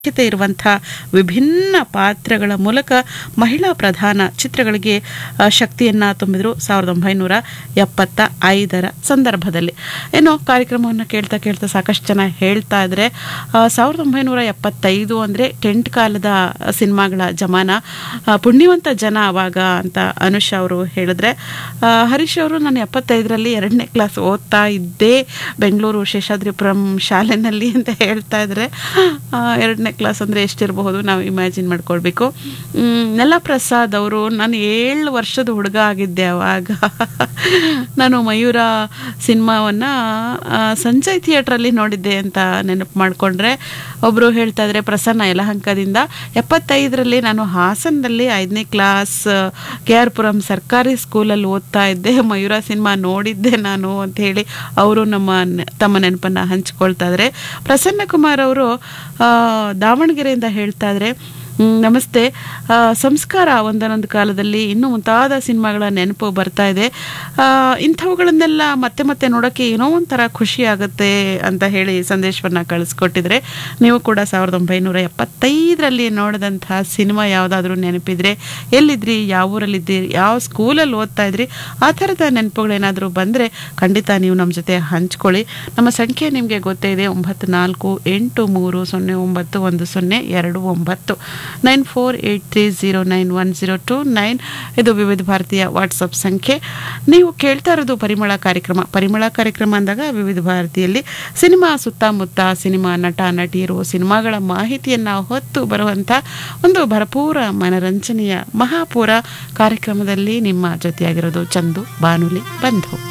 ಪ್ರಾಮುಖ್ಯತೆ ಇರುವಂಥ ವಿಭಿನ್ನ ಪಾತ್ರಗಳ ಮೂಲಕ ಮಹಿಳಾ ಪ್ರಧಾನ ಚಿತ್ರಗಳಿಗೆ ಆ, ಶಕ್ತಿಯನ್ನ ತುಂಬಿದ್ರು ಸಾವಿರದ ಒಂಬೈನೂರ ಎಪ್ಪತ್ತ ಐದರ ಸಂದರ್ಭದಲ್ಲಿ ಏನೋ ಕಾರ್ಯಕ್ರಮವನ್ನು ಕೇಳ್ತಾ ಕೇಳ್ತಾ ಸಾಕಷ್ಟು ಜನ ಹೇಳ್ತಾ ಇದ್ರೆ ಆ, ಸಾವಿರದ ಒಂಬೈನೂರ ಎಪ್ಪತ್ತೈದು ಅಂದರೆ ಟೆಂಟ್ ಕಾಲದ ಸಿನಿಮಾಗಳ ಜಮಾನ ಆ, ಪುಣ್ಯವಂತ ಜನ ಅವಾಗ ಅಂತ ಅನುಷ್ ಅವರು ಹೇಳಿದ್ರೆ ಆ, ಹರೀಶ್ ಅವರು ನಾನು ಎಪ್ಪತ್ತೈದರಲ್ಲಿ ಎರಡನೇ ಕ್ಲಾಸ್ ಓದ್ತಾ ಇದ್ದೆ ಬೆಂಗಳೂರು ಶೇಷಾದ್ರಿಪುರಂ ಶಾಲೆನಲ್ಲಿ ಅಂತ ಹೇಳ್ತಾ ಇದ್ರೆ ಎರಡನೇ ಕ್ಲಾಸ್ ಅಂದರೆ ಎಷ್ಟಿರಬಹುದು ನಾವು ಇಮ್ಯಾಜಿನ್ ಮಾಡ್ಕೊಳ್ಬೇಕು ಮ್, ನೆಲ ಪ್ರಸಾದ್ ಅವರು ನಾನು ಏಳು ವರ್ಷದ ಹುಡುಗ ಆಗಿದ್ದೆ ಅವಾಗ ನಾನು ಮಯೂರ ಸಿನಿಮಾವನ್ನು ಸಂಜಯ್ ಥಿಯೇಟ್ರಲ್ಲಿ ನೋಡಿದ್ದೆ ಅಂತ ನೆನಪು ಮಾಡಿಕೊಂಡ್ರೆ ಒಬ್ಬರು ಹೇಳ್ತಾ ಇದ್ರೆ ಪ್ರಸನ್ನ ಯಲಹಂಕದಿಂದ ಎಪ್ಪತ್ತೈದರಲ್ಲಿ ನಾನು ಹಾಸನದಲ್ಲಿ ಐದನೇ ಕ್ಲಾಸ್ ಕೆ ಆರ್ ಪುರಂ ಸರ್ಕಾರಿ ಸ್ಕೂಲಲ್ಲಿ ಓದ್ತಾ ಇದ್ದೆ ಮಯೂರ ಸಿನಿಮಾ ನೋಡಿದ್ದೆ ನಾನು ಅಂತ ಹೇಳಿ ಅವರು ನಮ್ಮ ನೆ- ತಮ್ಮ ನೆನಪನ್ನು ಹಂಚ್ಕೊಳ್ತಾ ಇದ್ದಾರೆ ಪ್ರಸನ್ನ ಕುಮಾರ್ ಅವರು ಆ, ದಾವಣಗೆರೆಯಿಂದ ಹೇಳ್ತಾ ಇದ್ರೆ ಹ್ಮ್, ನಮಸ್ತೆ ಆ, ಸಂಸ್ಕಾರ ಒಂದೊಂದು ಕಾಲದಲ್ಲಿ ಇನ್ನೂ ಮುಂತಾದ ಸಿನಿಮಾಗಳ ನೆನಪು ಬರ್ತಾ ಇದೆ ಆ, ಇಂಥವುಗಳನ್ನೆಲ್ಲ ಮತ್ತೆ ಮತ್ತೆ ನೋಡೋಕ್ಕೆ ಏನೋ ಒಂಥರ ಖುಷಿ ಆಗುತ್ತೆ ಅಂತ ಹೇಳಿ ಸಂದೇಶವನ್ನು ಕಳಿಸ್ಕೊಟ್ಟಿದ್ರೆ ನೀವು ಕೂಡ ಸಾವಿರದ ಒಂಬೈನೂರ ಎಪ್ಪತ್ತೈದರಲ್ಲಿ ನೋಡಿದಂಥ ಸಿನಿಮಾ ಯಾವುದಾದ್ರೂ ನೆನಪಿದ್ರೆ ಎಲ್ಲಿದ್ರಿ ಯಾವ ಊರಲ್ಲಿದ್ದೀರಿ ಯಾವ ಸ್ಕೂಲಲ್ಲಿ ಓದ್ತಾ ಇದ್ರಿ ಆ ಥರದ ನೆನಪುಗಳೇನಾದರೂ ಬಂದರೆ ಖಂಡಿತ ನೀವು ನಮ್ಮ ಜೊತೆ ಹಂಚ್ಕೊಳ್ಳಿ ನಮ್ಮ ಸಂಖ್ಯೆ ನಿಮಗೆ ಗೊತ್ತೇ ಇದೆ ಒಂಬತ್ತು ನಾಲ್ಕು ಎಂಟು ಮೂರು ಸೊನ್ನೆ ಒಂಬತ್ತು ಒಂದು ಸೊನ್ನೆ ಎರಡು ಒಂಬತ್ತು nine four eight three zero nine one zero two nine ಇದು ವಿವಿಧ ಭಾರತೀಯ ವಾಟ್ಸಪ್ ಸಂಖ್ಯೆ ನೀವು ಕೇಳ್ತಾ ಇರೋದು ಪರಿಮಳ ಕಾರ್ಯಕ್ರಮ ಪರಿಮಳ ಕಾರ್ಯಕ್ರಮ ಅಂದಾಗ ವಿವಿಧ ಭಾರತಿಯಲ್ಲಿ ಸಿನಿಮಾ ಸುತ್ತಮುತ್ತ ಸಿನಿಮಾ ನಟ ನಟಿಯರು ಸಿನಿಮಾಗಳ ಮಾಹಿತಿಯನ್ನು ಹೊತ್ತು ಬರುವಂಥ ಒಂದು ಭರಪೂರ ಮನರಂಜನೆಯ ಮಹಾಪೂರ ಕಾರ್ಯಕ್ರಮದಲ್ಲಿ ನಿಮ್ಮ ಜೊತೆಯಾಗಿರೋದು ಚಂದು ಬಾನುಲಿ ಬಂಧು